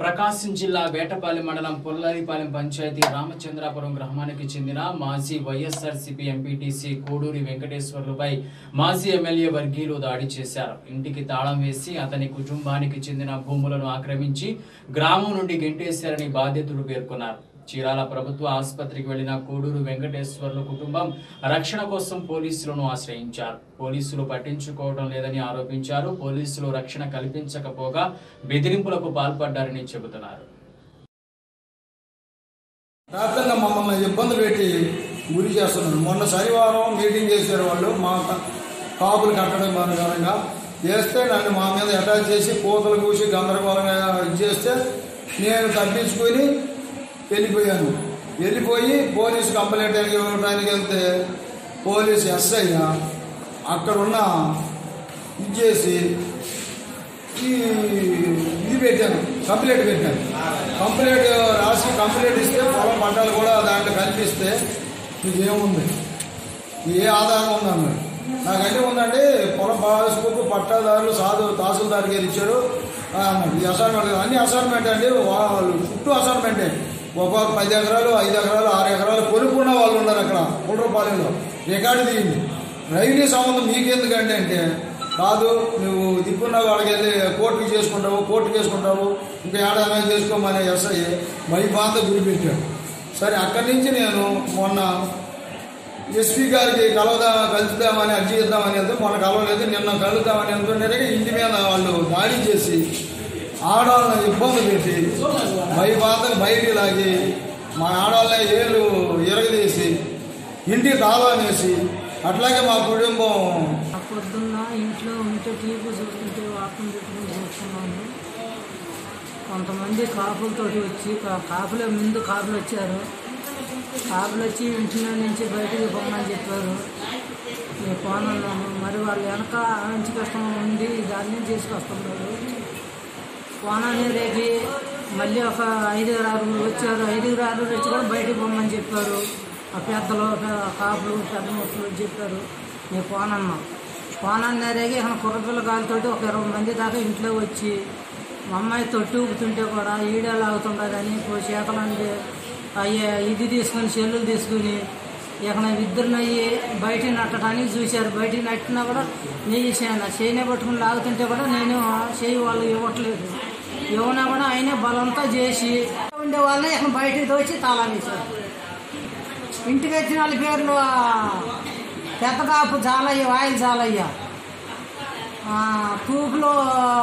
ప్రకాశం జిల్లా వేటపాలెం మండలం పుల్లరిపాలెం పంచాయతీ రామచంద్రాపురం గ్రామానికి చెందిన మాజీ వైఎస్ఆర్సీపీ ఎంపీటీసీ కోడూరి వెంకటేశ్వర్లపై మాజీ ఎమ్మెల్యే వర్గీయులు దాడి చేశారు ఇంటికి తాళం వేసి అతని కుటుంబానికి చెందిన భూములను ఆక్రమించి గ్రామం నుండి గెంటేశారని బాధితుడు పేర్కొన్నారు చీరాల ప్రభుత్వ ఆసుపత్రికి వెళ్లిన కోడూరు వెంకటేశ్వర్ల కుటుంబం రక్షణ కోసం పోలీసులను ఆశ్రయించారు పోలీసులు పట్టించుకోవడం లేదని ఆరోపించారు పోలీసులు రక్షణ కల్పించకపోగా బెదిరింపులకు పాల్పడ్డారని చెబుతున్నారు వ్యాప్తంగా మమ్మల్ని ఇబ్బంది పెట్టి గురి చేస్తున్నారు మొన్న శనివారం మీటింగ్ చేశారు వాళ్ళు మా క- కాపులు కట్టడం కారణంగా చేస్తే నన్ను మా మీద అటాక్ చేసి కోతలు కూసి గందరగోళంగా ఇది చేస్తే నేను తప్పించుకొని వెళ్ళిపోయాను వెళ్ళిపోయి పోలీసు కంప్లైంట్ ఇవ్వడానికి వెళ్తే పోలీసు ఎస్ఐ అక్కడున్న ఇది చేసి ఈ ఇది పెట్టాను కంప్లైంట్ పెట్టాను కంప్లైంట్ రాసి కంప్లైంట్ ఇస్తే పొలం పంటలు కూడా దాంట్లో కల్పిస్తే మీకు ఏముంది ఏ ఆధారం ఉందన్నాడు నాకంటే ఉందండి పొలం పాసుకు పట్టాదారులు సాధు తహసీల్దార్ గారు ఇచ్చాడు ఆ అన్నాడు ఈ అసైన్మెంట్ అన్ని అసైన్మెంట్ అండి వాళ్ళు చుట్టూ అసైన్మెంటే ఒక్కొక్క పది ఎకరాలు ఐదు ఎకరాలు ఆరు ఎకరాలు కొనుక్కున్న వాళ్ళు ఉన్నారు అక్కడ కుట్రపాలెంలో రికార్డు తీయండి రెవెన్యూ సంబంధం మీకెందుకంటే అంటే కాదు నువ్వు దిక్కున్న వాళ్ళకి వెళ్ళి కోర్టుకి చేసుకుంటావు కోర్టుకి చేసుకుంటావు ఇంకా ఏడాది చేసుకోమని ఎస్ఐ భయబాంత గురిపెట్టాడు సరే అక్కడి నుంచి నేను మొన్న ఎస్పీ గారికి కలవదా కలుద్దామని అర్జీ ఇద్దామని వెళ్తే మొన్న కలవలేదు నిన్న కలుద్దామని వెళ్తుంటే ఇంటి మీద వాళ్ళు దాడి చేసి ఆడవాళ్ళని ఇబ్బంది పెట్టి భయబాంతలు బయటికి లాగి మా ఆడవాళ్ళని ఏళ్ళు ఎరగదీసి ఇంటికి తాళం వేసి అట్లాగే మా కుటుంబం ఆ పొద్దున్న ఇంట్లో ఉంటే టీవీ చూస్తుంటే వాకం పెట్టుకుని చూస్తున్నాను కొంతమంది కాపులతోటి వచ్చి కా- కాపుల ముందు కాపులు వచ్చారు కాపులు వచ్చి ఇంట్లో నుంచి బయటికి పోమని చెప్పారు నేను పోనన్నాను మరి వాళ్ళు వెనక మంచి కష్టం ఉంది దాన్ని చేసుకొస్తున్నారు పోనని రేపి మళ్ళీ ఒక ఐదుగురు ఆరుగురు వచ్చారు ఐదుగురు ఆరుగురు వచ్చి కూడా బయటికి పోమని చెప్పారు ఆ పెద్దలు పె- కాపులు పెద్ద మొక్కలు చెప్పారు నేను పోనన్నా పోనన్న రేగి ఇక్కడ కుర్రపిల్ల గాలితోటి ఒక ఇరవై మంది దాకా ఇంట్లో వచ్చి మా అమ్మాయి తొట్టి ఊపుతుంటే కూడా ఈడే లాగుతుండదని చేతలండి అయ్యే ఇది తీసుకుని చెల్లులు తీసుకుని ఇక ఇద్దరిని అయ్యి బయట నట్టడానికి చూశారు బయట నట్టినా కూడా నెయ్యి చేయను చేయనే పట్టుకుని లాగుతుంటే కూడా నేను చేయి వాళ్ళు ఇవ్వట్లేదు ఇవ్వనా కూడా ఆయనే బలంతో చేసి ఉండే వాళ్ళని ఇక బయటికి దోచి తాళం వేశారు ఇంటికి వచ్చిన వాళ్ళ పేర్లు ఆ, పెద్దకాపు జాలయ్య వాయిల్ జాలయ్య ఆ, తూపులో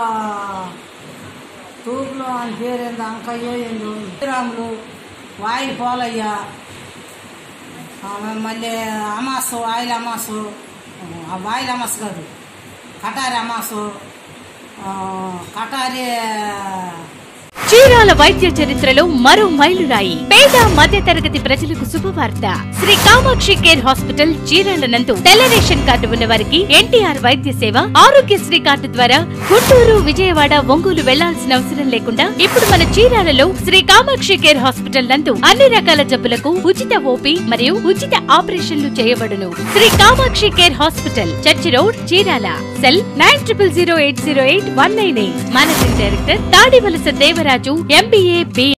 తూపులో ఆయన పేరు ఏంది అంకయ్య ఏందో రాములు వాయిల్ పోలయ్య ఆ, మళ్ళీ అమాసు ఆయిల్ అమాసు ఆ వాయిల్ అమాస్ కాదు కటారి అమాసు ఆ, కటారి చీరాల వైద్య చరిత్రలో మరో మైలురాయి పేద మధ్య తరగతి ప్రజలకు శుభవార్త శ్రీ కామాక్షి కేర్ హాస్పిటల్ చీరాల నందు తెల్ల రేషన్ కార్డు ఉన్న వారికి ఎన్టీఆర్ వైద్య సేవ ఆరోగ్యశ్రీ కార్డు ద్వారా గుంటూరు విజయవాడ ఒంగోలు వెళ్లాల్సిన అవసరం లేకుండా ఇప్పుడు మన చీరాలలో శ్రీ కామాక్షి కేర్ హాస్పిటల్ నందు అన్ని రకాల జబ్బులకు ఉచిత ఓపీ మరియు ఉచిత ఆపరేషన్లు చేయబడును Shri Kamakshi care hospital church road Chirala cell nine triple zero eight zero eight one nine eight managing director Tadivalasa Devaraju MBA B